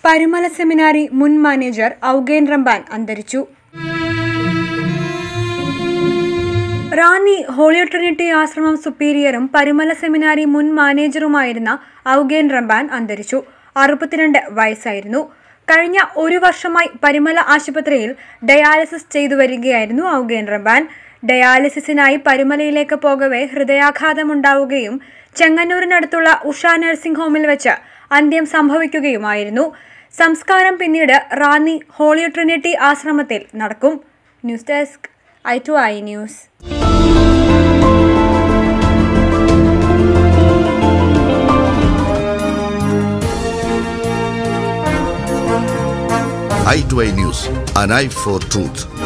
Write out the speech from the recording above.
പരുമല സെമിനാരി മുൻ മാനേജർ ഔഗേൻ റംബാൻ അന്തരിച്ചു Ranni holy Trinity ആശ്രമം സുപ്പീരിയറും പരുമല സെമിനാരി മുൻ മാനേജറുമായിരുന്ന ഔഗേൻ റംബാൻ അന്തരിച്ചു അറുപത്തിരണ്ട് വയസ്സായിരുന്നു കഴിഞ്ഞ ഒരു വർഷമായി പരിമല ആശുപത്രിയിൽ ഡയാലിസിസ് ചെയ്തു വരികയായിരുന്നു ഔഗേൻ റംബാൻ ഡയാലിസിസിനായി പരുമലയിലേക്ക് പോകവെ ഹൃദയാഘാതമുണ്ടാവുകയും ചെങ്ങന്നൂരിനടുത്തുള്ള ഉഷ നഴ്സിംഗ് ഹോമിൽ വെച്ച് അന്ത്യം സംഭവിക്കുകയുമായിരുന്നു സംസ്കാരം പിന്നീട് റാന്നി ഹോളി ട്രിനിറ്റി ആശ്രമത്തിൽ നടക്കും news desk I two I news i2i News, an eye for truth.